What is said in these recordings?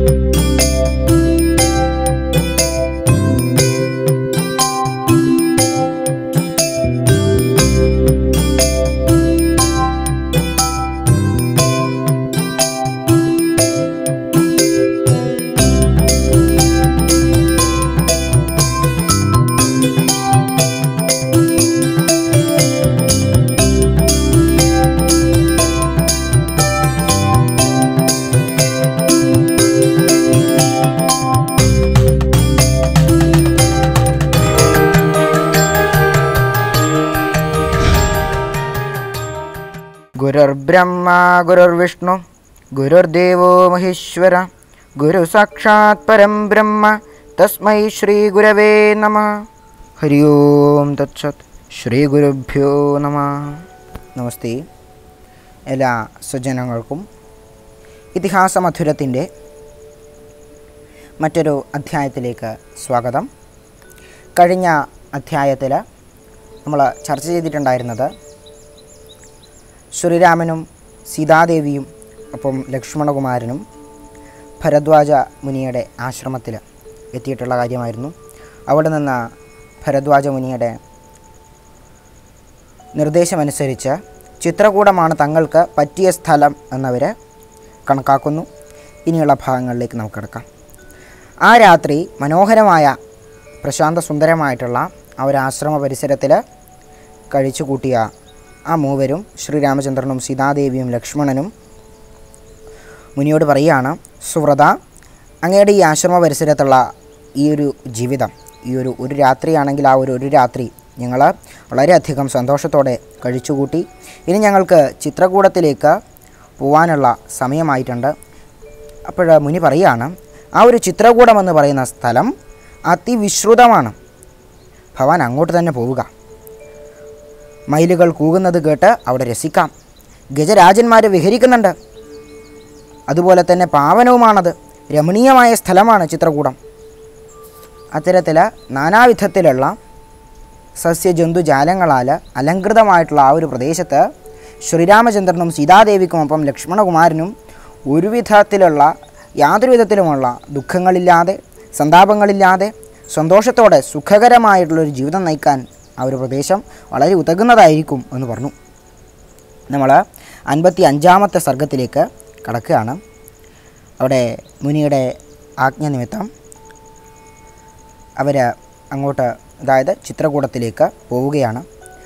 ഗുരുർബ്രഹ്മ ഗുരുർവിഷ്ണു ഗുരുർദേവോ മഹേശ്വര ഗുരു സാക്ഷാത് പരം ബ്രഹ്മ തസ്മൈ ശ്രീ ഗുരവേ നമ ഹരി ഓം തത്സത് ശ്രീ ഗുരുഭ്യോ നമ നമസ്തേ എല്ലാ സ്വജനങ്ങൾക്കും ഇതിഹാസ മധുരത്തിൻ്റെ മറ്റൊരു അധ്യായത്തിലേക്ക് സ്വാഗതം കഴിഞ്ഞ അധ്യായത്തിൽ നമ്മൾ ചർച്ച ചെയ്തിട്ടുണ്ടായിരുന്നത് ശ്രീരാമനും സീതാദേവിയും ഒപ്പം ലക്ഷ്മണകുമാരനും ഭരദ്വാജ മുനിയുടെ ആശ്രമത്തിൽ എത്തിയിട്ടുള്ള കാര്യമായിരുന്നു അവിടെ നിന്ന് ഭരദ്വാജ മുനിയുടെ നിർദ്ദേശമനുസരിച്ച് ചിത്രകൂടമാണ് തങ്ങൾക്ക് പറ്റിയ സ്ഥലം എന്നവർ കണക്കാക്കുന്നു ഇനിയുള്ള ഭാഗങ്ങളിലേക്ക് നമുക്ക് കിടക്കാം ആ രാത്രി മനോഹരമായ പ്രശാന്ത സുന്ദരമായിട്ടുള്ള ആ ഒരു ആശ്രമ പരിസരത്തിൽ കഴിച്ചു കൂട്ടിയ ആ മൂവരും ശ്രീരാമചന്ദ്രനും സീതാദേവിയും ലക്ഷ്മണനും മുനിയോട് പറയുകയാണ് സുവ്രത അങ്ങയുടെ ഈ ആശ്രമ പരിസരത്തുള്ള ഈ ഒരു ജീവിതം ഈ ഒരു ഒരു രാത്രിയാണെങ്കിൽ ആ ഒരു ഒരു രാത്രി ഞങ്ങൾ വളരെയധികം സന്തോഷത്തോടെ കഴിച്ചുകൂട്ടി ഇനി ഞങ്ങൾക്ക് ചിത്രകൂടത്തിലേക്ക് പോകാനുള്ള സമയമായിട്ടുണ്ട് അപ്പോൾ മുനി പറയുകയാണ് ആ ഒരു ചിത്രകൂടം എന്ന് പറയുന്ന സ്ഥലം അതിവിശ്രുതമാണ് ഭവാൻ അങ്ങോട്ട് തന്നെ പോവുക മയിലുകൾ കൂകുന്നത് കേട്ട് അവിടെ രസിക്കാം ഗജരാജന്മാർ വിഹരിക്കുന്നുണ്ട് അതുപോലെ തന്നെ പാവനവുമാണത് രമണീയമായ സ്ഥലമാണ് ചിത്രകൂടം അത്തരത്തിൽ നാനാവിധത്തിലുള്ള സസ്യജന്തുജാലങ്ങളാൽ അലങ്കൃതമായിട്ടുള്ള ആ ഒരു പ്രദേശത്ത് ശ്രീരാമചന്ദ്രനും സീതാദേവിക്കുമൊപ്പം ലക്ഷ്മണകുമാരനും ഒരു വിധത്തിലുള്ള യാതൊരു വിധത്തിലുമുള്ള ദുഃഖങ്ങളില്ലാതെ സന്താപങ്ങളില്ലാതെ സന്തോഷത്തോടെ സുഖകരമായിട്ടുള്ളൊരു ജീവിതം നയിക്കാൻ ആ ഒരു പ്രദേശം വളരെ ഉതകുന്നതായിരിക്കും എന്ന് പറഞ്ഞു നമ്മൾ അൻപത്തി അഞ്ചാമത്തെ സർഗത്തിലേക്ക് കടക്കുകയാണ് അവിടെ മുനിയുടെ ആജ്ഞ നിമിത്തം അവർ അങ്ങോട്ട് അതായത് ചിത്രകൂടത്തിലേക്ക് പോവുകയാണ്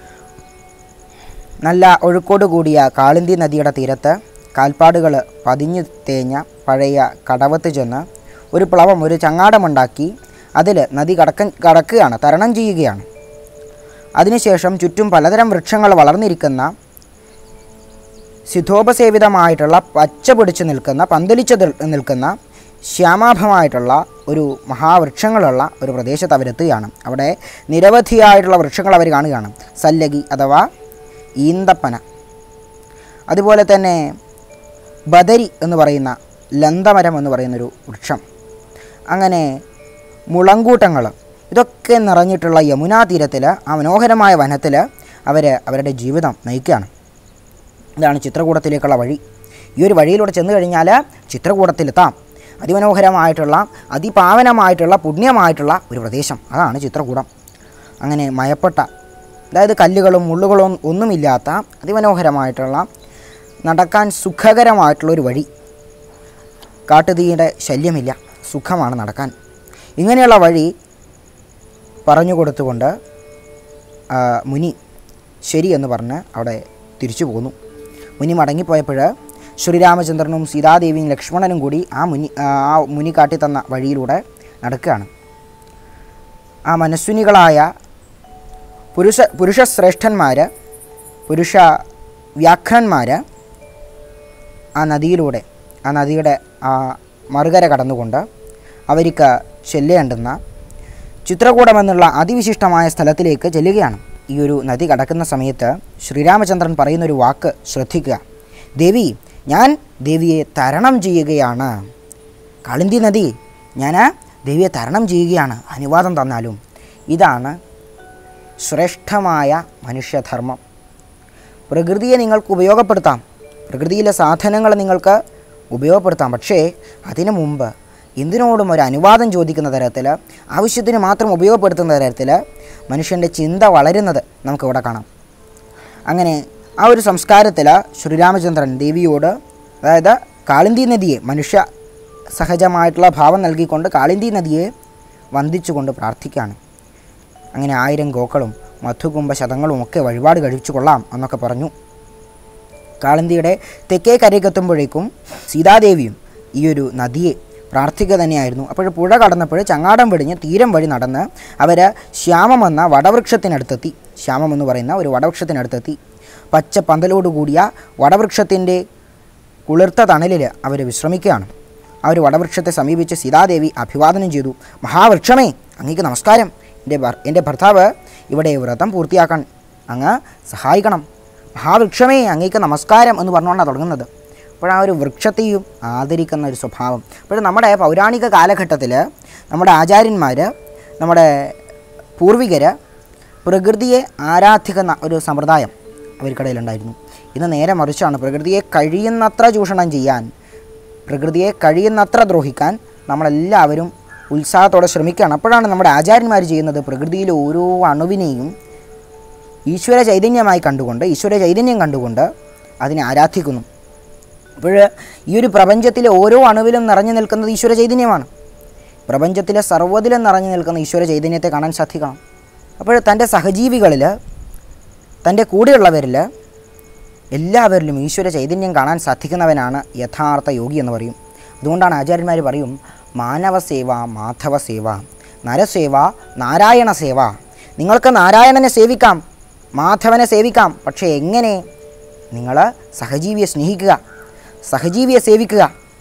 നല്ല ഒഴുക്കോട് കൂടിയ കാളിന്തി നദിയുടെ തീരത്ത് കാൽപ്പാടുകൾ പതിഞ്ഞു തേഞ്ഞ പഴയ കടവത്ത് ചെന്ന് ഒരു പ്ലവം ഒരു ചങ്ങാടമുണ്ടാക്കി അതിൽ നദി കടക്ക കടക്കുകയാണ് തരണം ചെയ്യുകയാണ് അതിനുശേഷം ചുറ്റും പലതരം വൃക്ഷങ്ങൾ വളർന്നിരിക്കുന്ന സിദ്ധോപസേവിതമായിട്ടുള്ള പച്ച പിടിച്ച് നിൽക്കുന്ന പന്തലിച്ച് നിൽ- നിൽക്കുന്ന ശ്യാമാഭമായിട്ടുള്ള ഒരു മഹാവൃക്ഷങ്ങളുള്ള ഒരു പ്രദേശത്ത് അവരെത്തുകയാണ് അവിടെ നിരവധിയായിട്ടുള്ള വൃക്ഷങ്ങൾ അവർ കാണുകയാണ് സല്ലഗി അഥവാ ഈന്തപ്പന അതുപോലെ തന്നെ ബദരി എന്ന് പറയുന്ന ലന്തമരം എന്ന് പറയുന്നൊരു വൃക്ഷം അങ്ങനെ മുളങ്കൂട്ടങ്ങൾ ഇതൊക്കെ നിറഞ്ഞിട്ടുള്ള യമുനാ തീരത്തിൽ ആ മനോഹരമായ വനത്തിൽ അവർ അവരുടെ ജീവിതം നയിക്കുകയാണ് ഇതാണ് ചിത്രകൂടത്തിലേക്കുള്ള വഴി ഈ ഒരു വഴിയിലൂടെ ചെന്ന് കഴിഞ്ഞാൽ ചിത്രകൂടത്തിലെത്താം അതിമനോഹരമായിട്ടുള്ള അതിപാവനമായിട്ടുള്ള പുണ്യമായിട്ടുള്ള ഒരു പ്രദേശം അതാണ് ചിത്രകൂടം അങ്ങനെ മയപ്പെട്ട അതായത് കല്ലുകളും മുള്ളുകളും ഒന്നുമില്ലാത്ത അതിമനോഹരമായിട്ടുള്ള നടക്കാൻ സുഖകരമായിട്ടുള്ള ഒരു വഴി കാട്ടുതീയുടെ ശല്യമില്ല സുഖമാണ് നടക്കാൻ ഇങ്ങനെയുള്ള വഴി പറഞ്ഞു കൊടുത്തുകൊണ്ട് ആ, മുനി ശരി എന്ന് പറഞ്ഞ് അവിടെ തിരിച്ചു പോന്നു മുനി മടങ്ങിപ്പോയപ്പോൾ ശ്രീരാമചന്ദ്രനും സീതാദേവിയും ലക്ഷ്മണനും കൂടി ആ മുനി ആ ആ മുനി കാട്ടിത്തന്ന വഴിയിലൂടെ നടക്കുകയാണ് ആ മനസ്വിനികളായ പുരുഷ പുരുഷശ്രേഷ്ഠന്മാർ പുരുഷ വ്യാഘ്രന്മാർ ആ നദിയിലൂടെ ആ നദിയുടെ ആ മറുകര കടന്നുകൊണ്ട് അവർക്ക് ചെല്ലേണ്ടുന്ന ചിത്രകൂടം എന്നുള്ള അതിവിശിഷ്ടമായ സ്ഥലത്തിലേക്ക് ചെല്ലുകയാണ് ഈ ഒരു നദി കടക്കുന്ന സമയത്ത് ശ്രീരാമചന്ദ്രൻ പറയുന്നൊരു വാക്ക് ശ്രദ്ധിക്കുക ദേവി ഞാൻ ദേവിയെ തരണം ചെയ്യുകയാണ് കാളിന്തി നദി ഞാൻ ദേവിയെ തരണം ചെയ്യുകയാണ് അനുവാദം തന്നാലും ഇതാണ് ശ്രേഷ്ഠമായ മനുഷ്യധർമ്മം പ്രകൃതിയെ നിങ്ങൾക്ക് ഉപയോഗപ്പെടുത്താം പ്രകൃതിയിലെ സാധനങ്ങൾ നിങ്ങൾക്ക് ഉപയോഗപ്പെടുത്താം പക്ഷേ അതിനു മുമ്പ് എന്തിനോടും ഒരു അനുവാദം ചോദിക്കുന്ന തരത്തിൽ ആവശ്യത്തിന് മാത്രം ഉപയോഗപ്പെടുത്തുന്ന തരത്തിൽ മനുഷ്യൻ്റെ ചിന്ത വളരുന്നത് നമുക്കിവിടെ കാണാം അങ്ങനെ ആ ഒരു സംസ്കാരത്തിൽ ശ്രീരാമചന്ദ്രൻ ദേവിയോട് അതായത് കാളിന്തി നദിയെ മനുഷ്യ സഹജമായിട്ടുള്ള ഭാവം നൽകിക്കൊണ്ട് കാളിന്തി നദിയെ വന്ദിച്ചുകൊണ്ട് പ്രാർത്ഥിക്കുകയാണ് അങ്ങനെ ആയിരം ഗോക്കളും മധുകുംഭ ശതങ്ങളും ഒക്കെ വഴിപാട് കഴിച്ചു കൊള്ളാം എന്നൊക്കെ പറഞ്ഞു കാളിന്തിയുടെ തെക്കേ കരയ്ക്കെത്തുമ്പോഴേക്കും സീതാദേവിയും ഈ ഒരു നദിയെ പ്രാർത്ഥിക്കുക തന്നെയായിരുന്നു അപ്പോൾ പുഴ കടന്നപ്പോൾ ചങ്ങാടം വെടിഞ്ഞ് തീരം വഴി നടന്ന് അവർ ശ്യാമം എന്ന വടവൃക്ഷത്തിനടുത്തെത്തി ശ്യാമം എന്ന് പറയുന്ന ഒരു വടവൃക്ഷത്തിനടുത്തെത്തി പച്ച പന്തലോട് കൂടിയ വടവൃക്ഷത്തിൻ്റെ കുളിർത്ത തണലിൽ അവർ വിശ്രമിക്കുകയാണ് ആ ഒരു വടവൃക്ഷത്തെ സമീപിച്ച് സീതാദേവി അഭിവാദനം ചെയ്തു മഹാവൃക്ഷമേ അങ്ങേക്ക് നമസ്കാരം എൻ്റെ ഭർ എൻ്റെ ഭർത്താവ് ഇവിടെ വ്രതം പൂർത്തിയാക്കാൻ അങ്ങ് സഹായിക്കണം മഹാവൃക്ഷമേ അങ്ങേക്ക് നമസ്കാരം എന്ന് പറഞ്ഞുകൊണ്ടാണ് തുടങ്ങുന്നത് അപ്പോൾ ആ ഒരു വൃക്ഷത്തെയും ആദരിക്കുന്ന ഒരു സ്വഭാവം അപ്പോൾ നമ്മുടെ പൗരാണിക കാലഘട്ടത്തിൽ നമ്മുടെ ആചാര്യന്മാർ നമ്മുടെ പൂർവികർ പ്രകൃതിയെ ആരാധിക്കുന്ന ഒരു സമ്പ്രദായം അവർക്കിടയിലുണ്ടായിരുന്നു ഇന്ന് നേരെ മറിച്ചാണ് പ്രകൃതിയെ കഴിയുന്നത്ര ചൂഷണം ചെയ്യാൻ പ്രകൃതിയെ കഴിയുന്നത്ര ദ്രോഹിക്കാൻ നമ്മളെല്ലാവരും ഉത്സാഹത്തോടെ ശ്രമിക്കുകയാണ് അപ്പോഴാണ് നമ്മുടെ ആചാര്യന്മാർ ചെയ്യുന്നത് പ്രകൃതിയിലെ ഓരോ അണുവിനെയും ഈശ്വര ചൈതന്യമായി കണ്ടുകൊണ്ട് ഈശ്വര ചൈതന്യം കണ്ടുകൊണ്ട് അതിനെ ആരാധിക്കുന്നു അപ്പോൾ ഈ ഒരു പ്രപഞ്ചത്തിലെ ഓരോ അണുവിലും നിറഞ്ഞു നിൽക്കുന്നത് ഈശ്വര ചൈതന്യമാണ് പ്രപഞ്ചത്തിലെ സർവ്വതിലും നിറഞ്ഞു നിൽക്കുന്ന ഈശ്വര ചൈതന്യത്തെ കാണാൻ സാധിക്കണം അപ്പോൾ തൻ്റെ സഹജീവികളിൽ തൻ്റെ കൂടെയുള്ളവരിൽ എല്ലാവരിലും ഈശ്വര ചൈതന്യം കാണാൻ സാധിക്കുന്നവനാണ് യഥാർത്ഥ യോഗി എന്ന് പറയും അതുകൊണ്ടാണ് ആചാര്യന്മാർ പറയും മാനവ സേവ മാധവ സേവ നരസേവ നാരായണ സേവ നിങ്ങൾക്ക് നാരായണനെ സേവിക്കാം മാധവനെ സേവിക്കാം പക്ഷേ എങ്ങനെ നിങ്ങൾ സഹജീവിയെ സ്നേഹിക്കുക സഹജീവിയെ സേവിക്കുക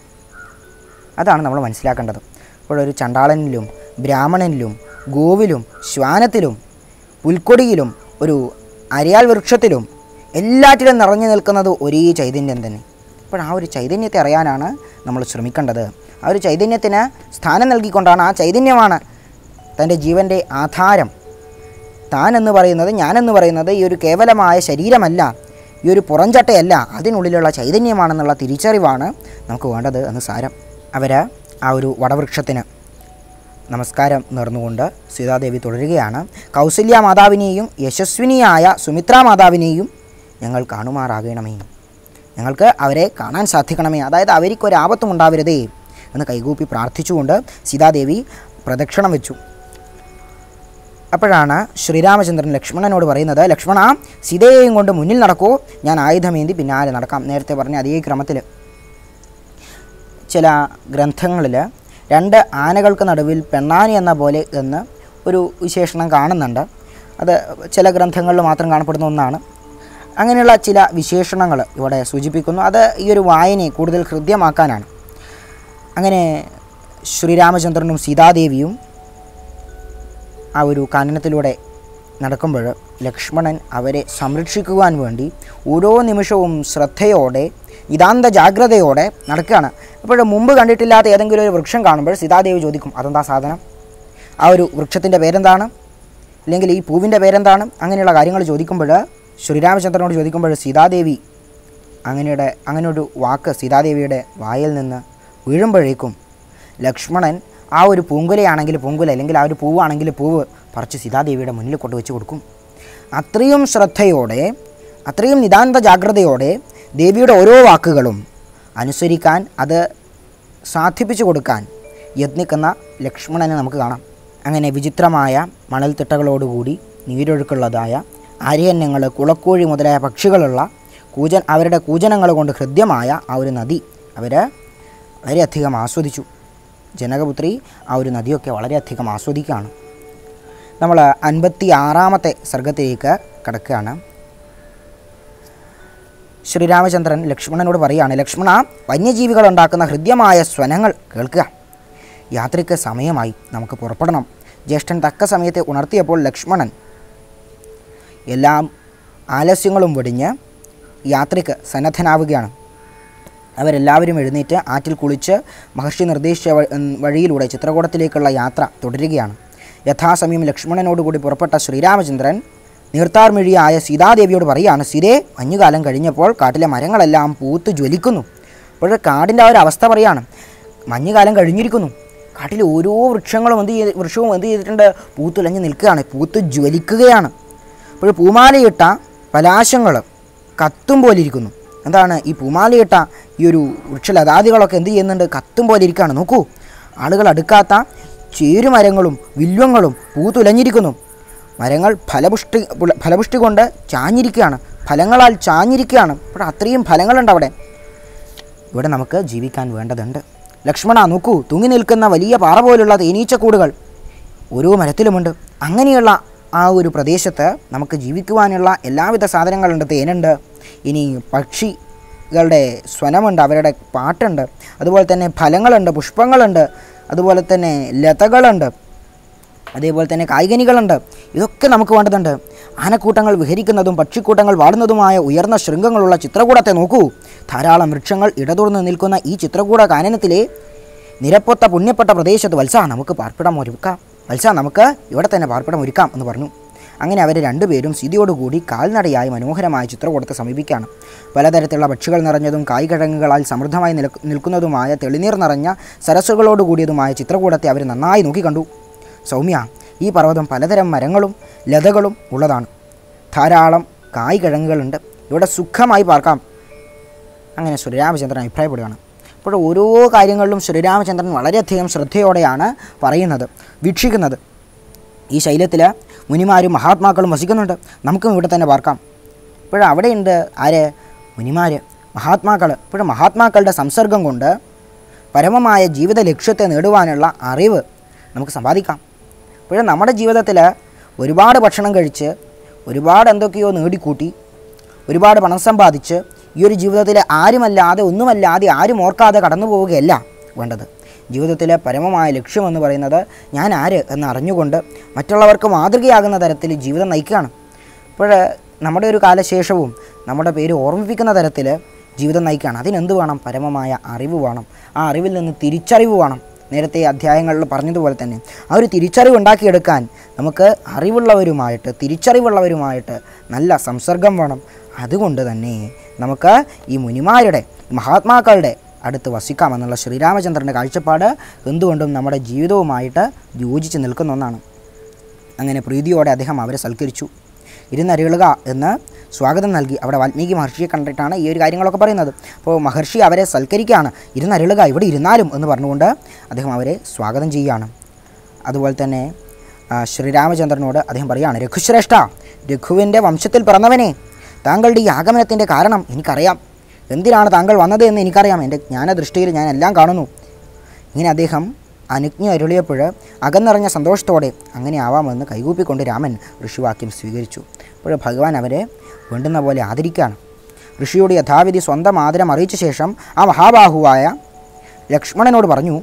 അതാണ് നമ്മൾ മനസ്സിലാക്കേണ്ടത് ഇപ്പോഴൊരു ചണ്ടാളനിലും ബ്രാഹ്മണനിലും ഗോവിലും ശ്വാനത്തിലും പുൽക്കൊടിയിലും ഒരു അരിയാൽ വൃക്ഷത്തിലും എല്ലാറ്റിലും നിറഞ്ഞു നിൽക്കുന്നത് ഒരേ ചൈതന്യം തന്നെ അപ്പോൾ ആ ഒരു ചൈതന്യത്തെ അറിയാനാണ് നമ്മൾ ശ്രമിക്കേണ്ടത് ആ ഒരു ചൈതന്യത്തിന് സ്ഥാനം നൽകിക്കൊണ്ടാണ് ആ ചൈതന്യമാണ് തൻ്റെ ജീവൻ്റെ ആധാരം താൻ എന്ന് പറയുന്നത് ഞാനെന്ന് പറയുന്നത് ഈ ഒരു കേവലമായ ശരീരമല്ല ഈ ഒരു പുറംചട്ടയല്ല അതിനുള്ളിലുള്ള ചൈതന്യമാണെന്നുള്ള തിരിച്ചറിവാണ് നമുക്ക് വേണ്ടത് എന്ന് സാരം അവർ ആ ഒരു വടവൃക്ഷത്തിന് നമസ്കാരം നേർന്നുകൊണ്ട് സീതാദേവി തുടരുകയാണ് കൗസല്യ മാതാവിനെയും യശസ്വിനിയായ സുമിത്രാ മാതാവിനെയും ഞങ്ങൾ കാണുമാറാകണമേ ഞങ്ങൾക്ക് അവരെ കാണാൻ സാധിക്കണമേ അതായത് അവർക്കൊരു ആപത്തും ഉണ്ടാവരുതേ എന്ന് കൈകൂപ്പി പ്രാർത്ഥിച്ചുകൊണ്ട് സീതാദേവി പ്രദക്ഷിണം വെച്ചു അപ്പോഴാണ് ശ്രീരാമചന്ദ്രൻ ലക്ഷ്മണനോട് പറയുന്നത് ലക്ഷ്മണ സീതയെയും കൊണ്ട് മുന്നിൽ നടക്കൂ ഞാൻ ആയുധമേന്തി പിന്നാലെ നടക്കാം നേരത്തെ പറഞ്ഞ അതേ ക്രമത്തിൽ ചില ഗ്രന്ഥങ്ങളിൽ രണ്ട് ആനകൾക്ക് നടുവിൽ പെണ്ണാനി എന്ന പോലെ എന്ന് ഒരു വിശേഷണം കാണുന്നുണ്ട് അത് ചില ഗ്രന്ഥങ്ങളിൽ മാത്രം കാണപ്പെടുന്ന ഒന്നാണ് അങ്ങനെയുള്ള ചില വിശേഷണങ്ങൾ ഇവിടെ സൂചിപ്പിക്കുന്നു അത് ഈ ഒരു വായനയെ കൂടുതൽ ഹൃദ്യമാക്കാനാണ് അങ്ങനെ ശ്രീരാമചന്ദ്രനും സീതാദേവിയും ആ ഒരു കാനനത്തിലൂടെ നടക്കുമ്പോൾ ലക്ഷ്മണൻ അവരെ സംരക്ഷിക്കുവാൻ വേണ്ടി ഓരോ നിമിഷവും ശ്രദ്ധയോടെ നിതാന്ത ജാഗ്രതയോടെ നടക്കുകയാണ് അപ്പോൾ മുമ്പ് കണ്ടിട്ടില്ലാത്ത ഏതെങ്കിലും ഒരു വൃക്ഷം കാണുമ്പോൾ സീതാദേവി ചോദിക്കും അതെന്താ സാധനം ആ ഒരു വൃക്ഷത്തിൻ്റെ പേരെന്താണ് അല്ലെങ്കിൽ ഈ പൂവിൻ്റെ പേരെന്താണ് അങ്ങനെയുള്ള കാര്യങ്ങൾ ചോദിക്കുമ്പോൾ ശ്രീരാമചന്ദ്രനോട് ചോദിക്കുമ്പോൾ സീതാദേവി അങ്ങനെയുടെ അങ്ങനെ ഒരു വാക്ക് സീതാദേവിയുടെ വായിൽ നിന്ന് വീഴുമ്പോഴേക്കും ലക്ഷ്മണൻ ആ ഒരു പൂങ്കുലയാണെങ്കിൽ പൂങ്കുല അല്ലെങ്കിൽ ആ ഒരു പൂവാണെങ്കിൽ പൂവ് പറിച്ച് സീതാദേവിയുടെ മുന്നിൽ കൊണ്ടുവച്ച് കൊടുക്കും അത്രയും ശ്രദ്ധയോടെ അത്രയും നിതാന്ത ജാഗ്രതയോടെ ദേവിയുടെ ഓരോ വാക്കുകളും അനുസരിക്കാൻ അത് സാധിപ്പിച്ചു കൊടുക്കാൻ യത്നിക്കുന്ന ലക്ഷ്മണനെ നമുക്ക് കാണാം അങ്ങനെ വിചിത്രമായ മണൽത്തിട്ടകളോടുകൂടി നീരൊഴുക്കുള്ളതായ അരയന്നങ്ങൾ കുളക്കോഴി മുതലായ പക്ഷികളുള്ള കൂജൻ അവരുടെ കൂജനങ്ങൾ കൊണ്ട് ഹൃദ്യമായ ആ ഒരു നദി അവർ വളരെയധികം ആസ്വദിച്ചു ജനകപുത്രി ആ ഒരു നദിയൊക്കെ വളരെയധികം ആസ്വദിക്കുകയാണ് നമ്മൾ അൻപത്തി ആറാമത്തെ സർഗത്തിലേക്ക് കടക്കുകയാണ് ശ്രീരാമചന്ദ്രൻ ലക്ഷ്മണനോട് പറയുകയാണ് ലക്ഷ്മണ വന്യജീവികൾ ഉണ്ടാക്കുന്ന ഹൃദ്യമായ സ്വനങ്ങൾ കേൾക്കുക യാത്രയ്ക്ക് സമയമായി നമുക്ക് പുറപ്പെടണം ജ്യേഷ്ഠൻ തക്ക സമയത്തെ ഉണർത്തിയപ്പോൾ ലക്ഷ്മണൻ എല്ലാം ആലസ്യങ്ങളും വെടിഞ്ഞ് യാത്രയ്ക്ക് സന്നദ്ധനാവുകയാണ് അവരെല്ലാവരും എഴുന്നേറ്റ് ആറ്റിൽ കുളിച്ച് മഹർഷി നിർദ്ദേശിച്ച വ- ഉം, വഴിയിലൂടെ ചിത്രകൂടത്തിലേക്കുള്ള യാത്ര തുടരുകയാണ് യഥാസമയം ലക്ഷ്മണനോടുകൂടി പുറപ്പെട്ട ശ്രീരാമചന്ദ്രൻ നീർത്താർമിഴിയായ സീതാദേവിയോട് പറയുകയാണ് സീതേ മഞ്ഞുകാലം കഴിഞ്ഞപ്പോൾ കാട്ടിലെ മരങ്ങളെല്ലാം പൂത്ത് ജ്വലിക്കുന്നു അപ്പോൾ കാടിൻ്റെ ആ ഒരു അവസ്ഥ പറയാണ് മഞ്ഞുകാലം കഴിഞ്ഞിരിക്കുന്നു കാട്ടിലെ ഓരോ വൃക്ഷങ്ങളും എന്ത് ചെയ്ത് വൃക്ഷവും എന്ത് ചെയ്തിട്ടുണ്ട് പൂത്തുലഞ്ഞ് നിൽക്കുകയാണ് പൂത്ത് ജ്വലിക്കുകയാണ് അപ്പോൾ പൂമാലയിട്ട പലാശങ്ങൾ കത്തും പോലെ ഇരിക്കുന്നു എന്താണ് ഈ പൂമാലയിട്ട ഈ ഒരു വൃക്ഷലതാദികളൊക്കെ എന്ത് ചെയ്യുന്നുണ്ട് കത്തും പോലെ ഇരിക്കുകയാണ് നോക്കൂ ആളുകൾ അടുക്കാത്ത ചേരുമരങ്ങളും വില്വങ്ങളും പൂത്തുലഞ്ഞിരിക്കുന്നു മരങ്ങൾ ഫലപുഷ്ടി പുല- ഫലപുഷ്ടി കൊണ്ട് ചാഞ്ഞിരിക്കുകയാണ് ഫലങ്ങളാൽ ചാഞ്ഞിരിക്കുകയാണ് അപ്പോൾ അത്രയും ഫലങ്ങളുണ്ട് അവിടെ ഇവിടെ നമുക്ക് ജീവിക്കാൻ വേണ്ടതുണ്ട് ലക്ഷ്മണ നോക്കൂ തൂങ്ങി നിൽക്കുന്ന വലിയ പാറ പോലുള്ള തേനീച്ചക്കൂടുകൾ ഓരോ മരത്തിലുമുണ്ട് അങ്ങനെയുള്ള ആ ഒരു പ്രദേശത്ത് നമുക്ക് ജീവിക്കുവാനുള്ള എല്ലാവിധ സാധനങ്ങളുണ്ട് തേനുണ്ട് ഇനി പക്ഷികളുടെ സ്വനമുണ്ട് അവരുടെ പാട്ടുണ്ട് അതുപോലെ തന്നെ ഫലങ്ങളുണ്ട് പുഷ്പങ്ങളുണ്ട് അതുപോലെ തന്നെ ലതകളുണ്ട് അതേപോലെ തന്നെ കായികനികളുണ്ട് ഇതൊക്കെ നമുക്ക് വേണ്ടതുണ്ട് ആനക്കൂട്ടങ്ങൾ വിഹരിക്കുന്നതും പക്ഷിക്കൂട്ടങ്ങൾ വാടുന്നതുമായ ഉയർന്ന ശൃംഗങ്ങളുള്ള ചിത്രകൂടത്തെ നോക്കൂ ധാരാളം വൃക്ഷങ്ങൾ ഇടതുറന്ന് നിൽക്കുന്ന ഈ ചിത്രകൂട കാനനത്തിലെ നിരപ്പൊത്ത പുണ്യപ്പെട്ട പ്രദേശത്ത് വത്സ നമുക്ക് പാർപ്പിടം ഒരുക്കാം വത്സ നമുക്ക് ഇവിടെ തന്നെ പാർപ്പിടം ഒരുക്കാം എന്ന് പറഞ്ഞു അങ്ങനെ അവർ രണ്ടുപേരും സ്ഥിതിയോടുകൂടി കാൽനടയായി മനോഹരമായ ചിത്രകൂടത്തെ സമീപിക്കുകയാണ് പലതരത്തിലുള്ള പക്ഷികൾ നിറഞ്ഞതും കായ്കിഴങ്ങുകളാൽ സമൃദ്ധമായി നിൽക്ക് നിൽക്കുന്നതുമായ തെളിനീർ നിറഞ്ഞ സരസ്സുകളോട് കൂടിയതുമായ ചിത്രകൂടത്തെ അവർ നന്നായി നോക്കിക്കണ്ടു സൗമ്യ ഈ പർവ്വതം പലതരം മരങ്ങളും ലതകളും ഉള്ളതാണ് ധാരാളം കായ്കിഴങ്ങുകളുണ്ട് ഇവിടെ സുഖമായി പാർക്കാം അങ്ങനെ ശ്രീരാമചന്ദ്രൻ അഭിപ്രായപ്പെടുകയാണ് അപ്പോൾ ഓരോ കാര്യങ്ങളിലും ശ്രീരാമചന്ദ്രൻ വളരെയധികം ശ്രദ്ധയോടെയാണ് പറയുന്നത് വീക്ഷിക്കുന്നത് ഈ ശൈലത്തിൽ മുനിമാരും മഹാത്മാക്കളും വസിക്കുന്നുണ്ട് നമുക്കും ഇവിടെ തന്നെ പാർക്കാം ഇപ്പോഴും അവിടെയുണ്ട് ആര് മുനിമാർ മഹാത്മാക്കൾ ഇപ്പോഴും മഹാത്മാക്കളുടെ സംസർഗം കൊണ്ട് പരമമായ ജീവിത ലക്ഷ്യത്തെ നേടുവാനുള്ള അറിവ് നമുക്ക് സമ്പാദിക്കാം ഇപ്പോഴും നമ്മുടെ ജീവിതത്തിൽ ഒരുപാട് ഭക്ഷണം കഴിച്ച് ഒരുപാട് എന്തൊക്കെയോ നേടിക്കൂട്ടി ഒരുപാട് പണം സമ്പാദിച്ച് ഈ ഒരു ജീവിതത്തിൽ ആരുമല്ലാതെ ഒന്നുമല്ലാതെ ആരും ഓർക്കാതെ കടന്നു പോവുകയല്ല വേണ്ടത് ജീവിതത്തിലെ പരമമായ ലക്ഷ്യമെന്ന് പറയുന്നത് ഞാൻ ആര് എന്ന് അറിഞ്ഞുകൊണ്ട് മറ്റുള്ളവർക്ക് മാതൃകയാകുന്ന തരത്തിൽ ജീവിതം നയിക്കുകയാണ് അപ്പോൾ നമ്മുടെ ഒരു കാലശേഷവും നമ്മുടെ പേര് ഓർമ്മിപ്പിക്കുന്ന തരത്തിൽ ജീവിതം നയിക്കുകയാണ് അതിനെന്ത് വേണം പരമമായ അറിവ് വേണം ആ അറിവിൽ നിന്ന് തിരിച്ചറിവ് വേണം നേരത്തെ അധ്യായങ്ങളിൽ പറഞ്ഞതുപോലെ തന്നെ ആ ഒരു തിരിച്ചറിവ് ഉണ്ടാക്കിയെടുക്കാൻ നമുക്ക് അറിവുള്ളവരുമായിട്ട് തിരിച്ചറിവുള്ളവരുമായിട്ട് നല്ല സംസർഗം വേണം അതുകൊണ്ട് തന്നെ നമുക്ക് ഈ മുനിമാരുടെ മഹാത്മാക്കളുടെ അടുത്ത് വസിക്കാമെന്നുള്ള ശ്രീരാമചന്ദ്രൻ്റെ കാഴ്ചപ്പാട് എന്തുകൊണ്ടും നമ്മുടെ ജീവിതവുമായിട്ട് യോജിച്ച് നിൽക്കുന്ന ഒന്നാണ് അങ്ങനെ പ്രീതിയോടെ അദ്ദേഹം അവരെ സൽക്കരിച്ചു ഇരുന്നരുളുക എന്ന് സ്വാഗതം നൽകി അവിടെ വാൽമീകി മഹർഷിയെ കണ്ടിട്ടാണ് ഈ ഒരു കാര്യങ്ങളൊക്കെ പറയുന്നത് അപ്പോൾ മഹർഷി അവരെ സൽക്കരിക്കുകയാണ് ഇരുന്നരുളുക ഇവിടെ ഇരുന്നാലും എന്ന് പറഞ്ഞുകൊണ്ട് അദ്ദേഹം അവരെ സ്വാഗതം ചെയ്യുകയാണ് അതുപോലെ തന്നെ ആ, ശ്രീരാമചന്ദ്രനോട് അദ്ദേഹം പറയുകയാണ് രഘുശ്രേഷ്ഠ രഘുവിൻ്റെ വംശത്തിൽ പിറന്നവനെ താങ്കളുടെ ഈ ആഗമനത്തിൻ്റെ കാരണം എനിക്കറിയാം എന്തിനാണ് താങ്കൾ വന്നത് എന്ന് എനിക്കറിയാം എൻ്റെ ജ്ഞാനദൃഷ്ടിയിൽ ഞാൻ എല്ലാം കാണുന്നു ഇങ്ങനെ അദ്ദേഹം അനുജ്ഞ അരുളിയപ്പോൾ അകന്നിറഞ്ഞ സന്തോഷത്തോടെ അങ്ങനെ ആവാമെന്ന് കൈകൂപ്പിക്കൊണ്ട് രാമൻ ഋഷിവാക്യം സ്വീകരിച്ചു അപ്പോൾ ഭഗവാൻ അവരെ വേണ്ടുന്ന പോലെ ആദരിക്കുകയാണ് ഋഷിയോട് യഥാവിധി സ്വന്തം ആദരം അറിയിച്ച ശേഷം ആ മഹാബാഹുവായ ലക്ഷ്മണനോട് പറഞ്ഞു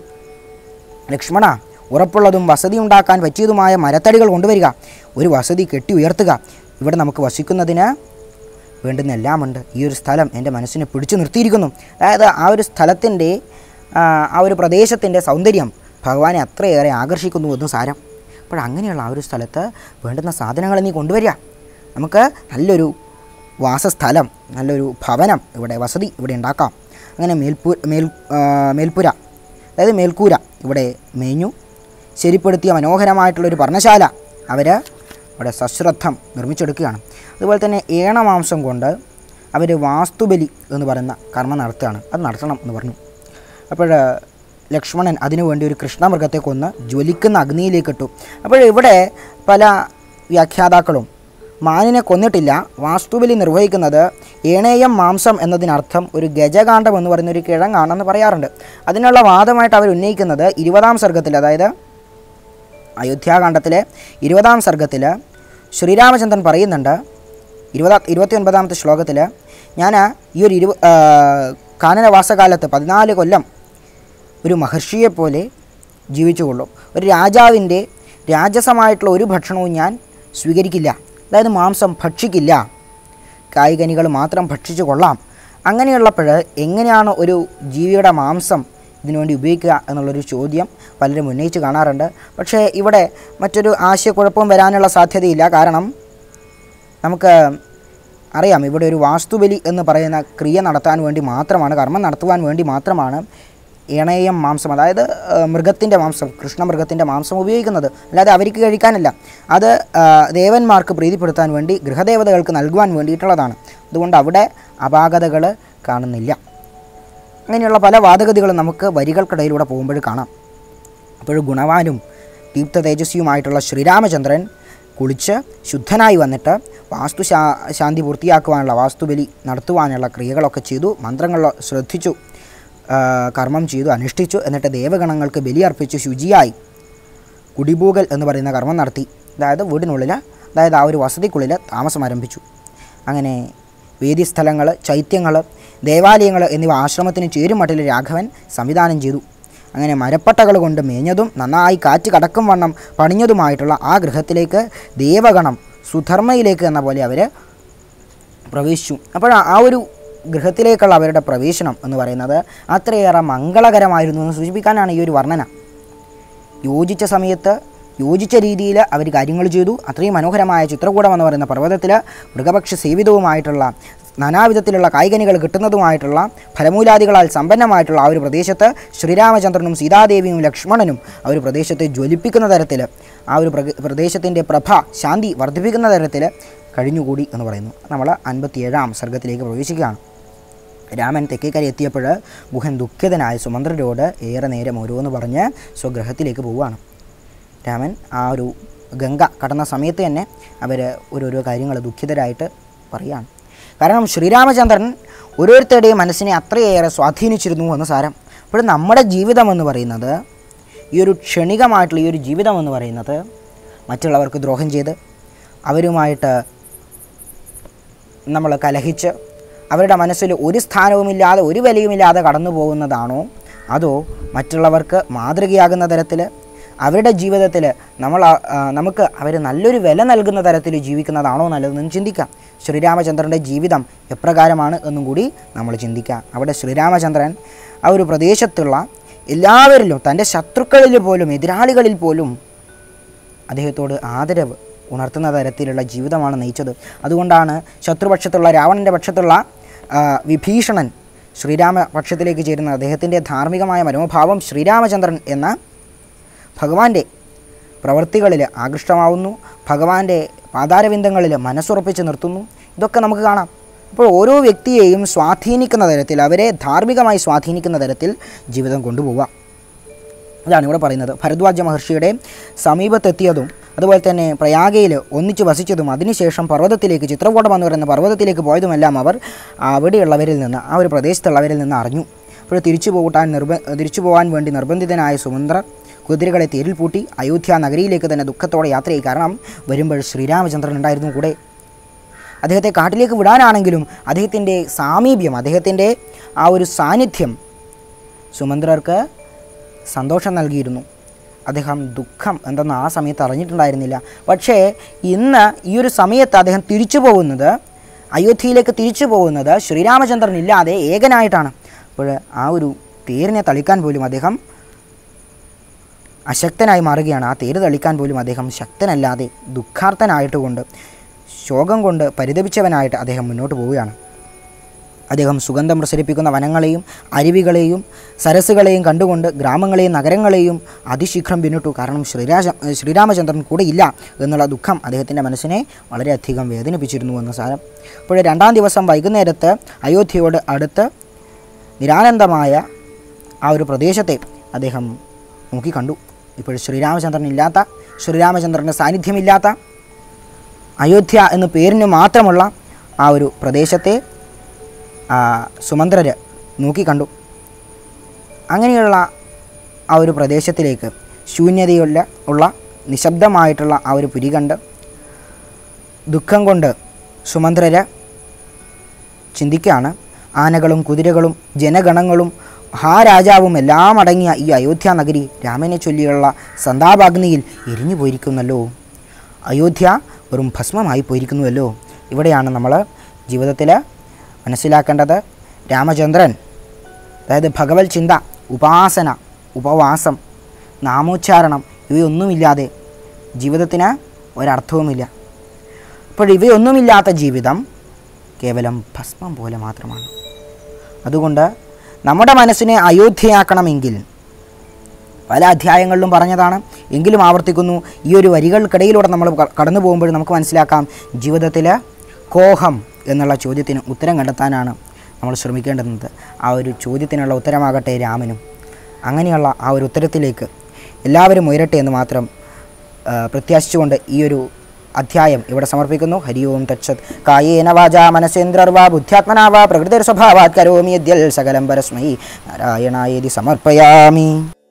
ലക്ഷ്മണ ഉറപ്പുള്ളതും വസതി ഉണ്ടാക്കാൻ പറ്റിയതുമായ മരത്തടികൾ കൊണ്ടുവരിക ഒരു വസതി കെട്ടി ഉയർത്തുക ഇവിടെ നമുക്ക് വസിക്കുന്നതിന് വേണ്ടുന്ന എല്ലാമുണ്ട് ഈ ഒരു സ്ഥലം എൻ്റെ മനസ്സിനെ പിടിച്ചു നിർത്തിയിരിക്കുന്നു അതായത് ആ ഒരു സ്ഥലത്തിൻ്റെ ആ, ആ ഒരു പ്രദേശത്തിൻ്റെ സൗന്ദര്യം ഭഗവാനെ അത്രയേറെ ആകർഷിക്കുന്നു എന്നും സാരം അപ്പോൾ അങ്ങനെയുള്ള ആ ഒരു സ്ഥലത്ത് വേണ്ടുന്ന സാധനങ്ങൾ നീ കൊണ്ടുവരിക നമുക്ക് നല്ലൊരു വാസസ്ഥലം നല്ലൊരു ഭവനം ഇവിടെ വസതി ഇവിടെ ഉണ്ടാക്കാം അങ്ങനെ മേൽപ്പു മേൽ ആ, മേൽപ്പുര അതായത് മേൽക്കൂര ഇവിടെ മേഞ്ഞു ശരിപ്പെടുത്തിയ മനോഹരമായിട്ടുള്ളൊരു പർണശാല അവർ അവിടെ സശ്രദ്ധം നിർമ്മിച്ചെടുക്കുകയാണ് അതുപോലെ തന്നെ ഏണമാംസം കൊണ്ട് അവർ വാസ്തുബലി എന്ന് പറയുന്ന കർമ്മം നടത്തുകയാണ് അത് നടത്തണം എന്ന് പറഞ്ഞു അപ്പോൾ ലക്ഷ്മണൻ അതിനുവേണ്ടി ഒരു കൃഷ്ണമൃഗത്തെ കൊന്ന് ജ്വലിക്കുന്ന അഗ്നിയിലേക്ക് ഇട്ടു അപ്പോൾ ഇവിടെ പല വ്യാഖ്യാതാക്കളും മാനിനെ കൊന്നിട്ടില്ല വാസ്തുബലി നിർവഹിക്കുന്നത് ഏണേയം മാംസം എന്നതിനർത്ഥം ഒരു ഗജകാണ്ഡം എന്ന് പറയുന്ന ഒരു കിഴങ്ങാണെന്ന് പറയാറുണ്ട് അതിനുള്ള വാദമായിട്ട് അവർ ഉന്നയിക്കുന്നത് ഇരുപതാം സർഗത്തിൽ അതായത് അയോധ്യാകാന്ഡത്തിലെ ഇരുപതാം സർഗത്തിൽ ശ്രീരാമചന്ദ്രൻ പറയുന്നുണ്ട് ഇരുപതാ ഇരുപത്തി ഒൻപതാമത്തെ ശ്ലോകത്തിൽ ഞാൻ ഈ ഒരു ഇരുപ ആ, കാനനവാസകാലത്ത് പതിനാല് കൊല്ലം ഒരു മഹർഷിയെ പോലെ ജീവിച്ചുകൊള്ളും ഒരു രാജാവിൻ്റെ രാജസമായിട്ടുള്ള ഒരു ഭക്ഷണവും ഞാൻ സ്വീകരിക്കില്ല അതായത് മാംസം ഭക്ഷിക്കില്ല കായികനികൾ മാത്രം ഭക്ഷിച്ചു കൊള്ളാം അങ്ങനെയുള്ളപ്പോൾ എങ്ങനെയാണ് ഒരു ജീവിയുടെ മാംസം ഇതിനുവേണ്ടി ഉപയോഗിക്കുക എന്നുള്ളൊരു ചോദ്യം പലരും ഉന്നയിച്ച് കാണാറുണ്ട് പക്ഷേ ഇവിടെ മറ്റൊരു ആശയക്കുഴപ്പവും വരാനുള്ള സാധ്യതയില്ല കാരണം നമുക്ക് അറിയാം ഇവിടെ ഒരു വാസ്തുബലി എന്ന് പറയുന്ന ക്രിയ നടത്താൻ വേണ്ടി മാത്രമാണ് കർമ്മം നടത്തുവാൻ വേണ്ടി മാത്രമാണ് ഇണയം മാംസം അതായത് മൃഗത്തിൻ്റെ മാംസം കൃഷ്ണമൃഗത്തിൻ്റെ മാംസം ഉപയോഗിക്കുന്നത് അല്ലാതെ അവർക്ക് കഴിക്കാനല്ല അത് ആ, ദേവന്മാർക്ക് പ്രീതിപ്പെടുത്താൻ വേണ്ടി ഗൃഹദേവതകൾക്ക് നൽകുവാൻ വേണ്ടിയിട്ടുള്ളതാണ് അതുകൊണ്ട് അവിടെ അപാകതകൾ കാണുന്നില്ല അങ്ങനെയുള്ള പല വാദഗതികളും നമുക്ക് വരികൾക്കിടയിലൂടെ പോകുമ്പോൾ കാണാം അപ്പോൾ ഗുണവാനും ദീപ്ത തേജസ്വിയുമായിട്ടുള്ള ശ്രീരാമചന്ദ്രൻ കുളിച്ച് ശുദ്ധനായി വന്നിട്ട് വാസ്തു ശാ ശാന്തി പൂർത്തിയാക്കുവാനുള്ള വാസ്തുബലി നടത്തുവാനുള്ള ക്രിയകളൊക്കെ ചെയ്തു മന്ത്രങ്ങൾ ശ്രദ്ധിച്ചു ആ, കർമ്മം ചെയ്തു അനുഷ്ഠിച്ചു എന്നിട്ട് ദേവഗണങ്ങൾക്ക് ബലിയർപ്പിച്ചു ശുചിയായി കുടിപൂകൽ എന്ന് പറയുന്ന കർമ്മം നടത്തി അതായത് വീടിനുള്ളിൽ അതായത് ആ ഒരു വസതിക്കുള്ളിൽ താമസം ആരംഭിച്ചു അങ്ങനെ വേദിസ്ഥലങ്ങൾ ചൈത്യങ്ങൾ ദേവാലയങ്ങൾ എന്നിവ ആശ്രമത്തിന് ചേരും മട്ടിൽ രാഘവൻ സംവിധാനം ചെയ്തു അങ്ങനെ മരപ്പട്ടകൾ കൊണ്ട് മേഞ്ഞതും നന്നായി കാറ്റ് കടക്കും വണ്ണം പണിഞ്ഞതുമായിട്ടുള്ള ആ ഗൃഹത്തിലേക്ക് ദേവഗണം സുധർമ്മയിലേക്ക് എന്ന പോലെ അവർ പ്രവേശിച്ചു അപ്പോൾ ആ ഒരു ഗൃഹത്തിലേക്കുള്ള അവരുടെ പ്രവേശനം എന്ന് പറയുന്നത് അത്രയേറെ മംഗളകരമായിരുന്നു എന്ന് സൂചിപ്പിക്കാനാണ് ഈ ഒരു വർണ്ണന യോജിച്ച സമയത്ത് യോജിച്ച രീതിയിൽ അവർ കാര്യങ്ങൾ ചെയ്തു അത്രയും മനോഹരമായ ചിത്രകൂടം എന്ന് പറയുന്ന പർവ്വതത്തിൽ മൃഗപക്ഷ സേവിതവുമായിട്ടുള്ള നാനാവിധത്തിലുള്ള കായികനികൾ കിട്ടുന്നതുമായിട്ടുള്ള ഫലമൂലാദികളാൽ സമ്പന്നമായിട്ടുള്ള ആ ഒരു പ്രദേശത്ത് ശ്രീരാമചന്ദ്രനും സീതാദേവിയും ലക്ഷ്മണനും ആ ഒരു പ്രദേശത്തെ ജ്വലിപ്പിക്കുന്ന തരത്തിൽ ആ ഒരു പ്രക- പ്രദേശത്തിൻ്റെ പ്രഭ ശാന്തി വർദ്ധിപ്പിക്കുന്ന തരത്തിൽ കഴിഞ്ഞുകൂടി എന്ന് പറയുന്നു നമ്മൾ അൻപത്തിയേഴാം സർഗത്തിലേക്ക് പ്രവേശിക്കുകയാണ് രാമൻ തെക്കേക്കര എത്തിയപ്പോൾ ഗുഹൻ ദുഃഖിതനായ സുമന്ത്രരോട് ഏറെ നേരം ഓരോന്ന് പറഞ്ഞ് സ്വഗ്രഹത്തിലേക്ക് പോവുകയാണ് രാമൻ ആ ഒരു ഗംഗ കടന്ന സമയത്ത് തന്നെ അവർ ഓരോരോ കാര്യങ്ങൾ ദുഃഖിതരായിട്ട് പറയുകയാണ് കാരണം ശ്രീരാമചന്ദ്രൻ ഓരോരുത്തരുടെയും മനസ്സിനെ അത്രയേറെ സ്വാധീനിച്ചിരുന്നു എന്ന് സാരം അപ്പോൾ നമ്മുടെ ജീവിതം എന്ന് പറയുന്നത് ഈ ഒരു ക്ഷണികമായിട്ടുള്ള ഈ ഒരു ജീവിതം എന്ന് പറയുന്നത് മറ്റുള്ളവർക്ക് ദ്രോഹം ചെയ്ത് അവരുമായിട്ട് നമ്മൾ കലഹിച്ച് അവരുടെ മനസ്സിൽ ഒരു സ്ഥാനവുമില്ലാതെ ഒരു വിലയുമില്ലാതെ കടന്നു പോകുന്നതാണോ അതോ മറ്റുള്ളവർക്ക് മാതൃകയാകുന്ന തരത്തിൽ അവരുടെ ജീവിതത്തിൽ നമ്മൾ ആ- ആ, നമുക്ക് അവർ നല്ലൊരു വില നൽകുന്ന തരത്തിൽ ജീവിക്കുന്നതാണോ നല്ലതെന്ന് ചിന്തിക്കാം ശ്രീരാമചന്ദ്രൻ്റെ ജീവിതം എപ്രകാരമാണ് എന്നും കൂടി നമ്മൾ ചിന്തിക്കാം അവിടെ ശ്രീരാമചന്ദ്രൻ ആ ഒരു പ്രദേശത്തുള്ള എല്ലാവരിലും തൻ്റെ ശത്രുക്കളിൽ പോലും എതിരാളികളിൽ പോലും അദ്ദേഹത്തോട് ആദരവ് ഉണർത്തുന്ന തരത്തിലുള്ള ജീവിതമാണ് നയിച്ചത് അതുകൊണ്ടാണ് ശത്രുപക്ഷത്തുള്ള രാവണൻ്റെ പക്ഷത്തുള്ള ആ, വിഭീഷണൻ ശ്രീരാമ പക്ഷത്തിലേക്ക് ചേരുന്ന അദ്ദേഹത്തിൻ്റെ ധാർമ്മികമായ മനോഭാവം ശ്രീരാമചന്ദ്രൻ എന്ന ഭഗവാന്റെ പ്രവൃത്തികളിൽ ആകൃഷ്ടമാവുന്നു ഭഗവാന്റെ പാതാരവിന്ദങ്ങളിൽ മനസ്സുറപ്പിച്ച് നിർത്തുന്നു ഇതൊക്കെ നമുക്ക് കാണാം അപ്പോൾ ഓരോ വ്യക്തിയെയും സ്വാധീനിക്കുന്ന തരത്തിൽ അവരെ ധാർമ്മികമായി സ്വാധീനിക്കുന്ന തരത്തിൽ ജീവിതം കൊണ്ടുപോവാം ഇതാണ് ഇവിടെ പറയുന്നത് ഭരദ്വാജ മഹർഷിയുടെ സമീപത്തെത്തിയതും അതുപോലെ തന്നെ പ്രയാഗയിൽ ഒന്നിച്ചു വസിച്ചതും അതിനുശേഷം പർവ്വതത്തിലേക്ക് ചിത്രകൂടം എന്ന് പറയുന്ന പർവ്വതത്തിലേക്ക് പോയതുമെല്ലാം അവർ അവിടെയുള്ളവരിൽ നിന്ന് ആ ഒരു പ്രദേശത്തുള്ളവരിൽ നിന്ന് അറിഞ്ഞു അപ്പോൾ തിരിച്ചു പോകാൻ നിർബ തിരിച്ചു പോകാൻ വേണ്ടി നിർബന്ധിതനായ സുമന്ത്രർ കുതിരകളെ തേരിൽ പൂട്ടി അയോധ്യ നഗരിയിലേക്ക് തന്നെ ദുഃഖത്തോടെ യാത്രയായി കാരണം വരുമ്പോൾ ശ്രീരാമചന്ദ്രൻ ഉണ്ടായിരുന്നു കൂടെ അദ്ദേഹത്തെ കാട്ടിലേക്ക് വിടാനാണെങ്കിലും അദ്ദേഹത്തിൻ്റെ സാമീപ്യം അദ്ദേഹത്തിൻ്റെ ആ ഒരു സാന്നിധ്യം സുമന്ത്രർക്ക് സന്തോഷം നൽകിയിരുന്നു അദ്ദേഹം ദുഃഖം എന്തെന്ന് ആ സമയത്ത് അറിഞ്ഞിട്ടുണ്ടായിരുന്നില്ല പക്ഷേ ഇന്ന് ഈ ഒരു സമയത്ത് അദ്ദേഹം തിരിച്ചു പോകുന്നത് അയോധ്യയിലേക്ക് തിരിച്ചു പോകുന്നത് ശ്രീരാമചന്ദ്രൻ ഇല്ലാതെ ഏകനായിട്ടാണ് അപ്പോൾ ആ ഒരു തേരിനെ തളിക്കാൻ പോലും അദ്ദേഹം അശക്തനായി മാറുകയാണ് ആ തേര് തളിക്കാൻ പോലും അദ്ദേഹം ശക്തനല്ലാതെ ദുഃഖാർത്ഥനായിട്ടുകൊണ്ട് ശോകം കൊണ്ട് പരിതപിച്ചവനായിട്ട് അദ്ദേഹം മുന്നോട്ട് പോവുകയാണ് അദ്ദേഹം സുഗന്ധം പ്രസരിപ്പിക്കുന്ന വനങ്ങളെയും അരുവികളെയും സരസ്സുകളെയും കണ്ടുകൊണ്ട് ഗ്രാമങ്ങളെയും നഗരങ്ങളെയും അതിശീഘ്രം പിന്നിട്ടു കാരണം ശ്രീരാജ ശ്രീരാമചന്ദ്രൻ കൂടെ ഇല്ല എന്നുള്ള ദുഃഖം അദ്ദേഹത്തിൻ്റെ മനസ്സിനെ വളരെയധികം വേദനിപ്പിച്ചിരുന്നു എന്ന സാരം അപ്പോൾ രണ്ടാം ദിവസം വൈകുന്നേരത്ത് അയോധ്യയോട് അടുത്ത് നിരാനന്ദമായ ആ ഒരു പ്രദേശത്തെ അദ്ദേഹം നോക്കിക്കണ്ടു ഇപ്പോൾ ശ്രീരാമചന്ദ്രൻ ഇല്ലാത്ത ശ്രീരാമചന്ദ്രൻ്റെ സാന്നിധ്യമില്ലാത്ത അയോധ്യ എന്ന പേരിന് മാത്രമുള്ള ആ ഒരു പ്രദേശത്തെ ആ, സുമന്ത്രര് നോക്കിക്കണ്ടു അങ്ങനെയുള്ള ആ ഒരു പ്രദേശത്തിലേക്ക് ശൂന്യതയുള്ള ഉള്ള നിശബ്ദമായിട്ടുള്ള ആ ഒരു പുരി കണ്ട് ദുഃഖം കൊണ്ട് സുമന്ത്രര് ചിന്തിക്കുകയാണ് ആനകളും കുതിരകളും ജനഗണങ്ങളും മഹാരാജാവും എല്ലാം അടങ്ങിയ ഈ അയോധ്യ നഗരി രാമനെ ചൊല്ലിയുള്ള സന്താപാഗ്നിയിൽ എരിഞ്ഞു പോയിരിക്കുന്നല്ലോ അയോധ്യ വെറും ഭസ്മമായി പോയിരിക്കുന്നുവല്ലോ ഇവിടെയാണ് നമ്മൾ ജീവിതത്തിൽ മനസ്സിലാക്കേണ്ടത് രാമചന്ദ്രൻ അതായത് ഭഗവത് ചിന്ത ഉപാസന ഉപവാസം നാമോച്ചാരണം ഇവയൊന്നുമില്ലാതെ ജീവിതത്തിന് ഒരർത്ഥവുമില്ല അപ്പോൾ ഇവയൊന്നുമില്ലാത്ത ജീവിതം കേവലം ഭസ്മം പോലെ മാത്രമാണ് അതുകൊണ്ട് നമ്മുടെ മനസ്സിനെ അയോധ്യയാക്കണമെങ്കിൽ പല അധ്യായങ്ങളിലും പറഞ്ഞതാണ് എങ്കിലും ആവർത്തിക്കുന്നു ഈ ഒരു വരികൾക്കിടയിലൂടെ നമ്മൾ ക- കടന്നു പോകുമ്പോൾ നമുക്ക് മനസ്സിലാക്കാം ജീവിതത്തിൽ കോഹം എന്നുള്ള ചോദ്യത്തിന് ഉത്തരം കണ്ടെത്താനാണ് നമ്മൾ ശ്രമിക്കേണ്ടുന്നത് ആ ഒരു ചോദ്യത്തിനുള്ള ഉത്തരമാകട്ടെ രാമനും അങ്ങനെയുള്ള ആ ഒരു ഉത്തരത്തിലേക്ക് എല്ലാവരും ഉയരട്ടെ എന്ന് മാത്രം ആ, പ്രത്യാശിച്ചുകൊണ്ട് ഈ ഒരു അധ്യായം ഇവിടെ സമർപ്പിക്കുന്നു ഹരി ഓം തക്ഷത് കായേന വാച മനസേന്ദ്രർവാ ബുദ്ധ്യാത്മനാ വാ പ്രകൃതിർ സ്വഭാവാത് കരോമി യദ്യൽ സകലം പരസ്മൈ നാരായണായേതി സമർപ്പയാമി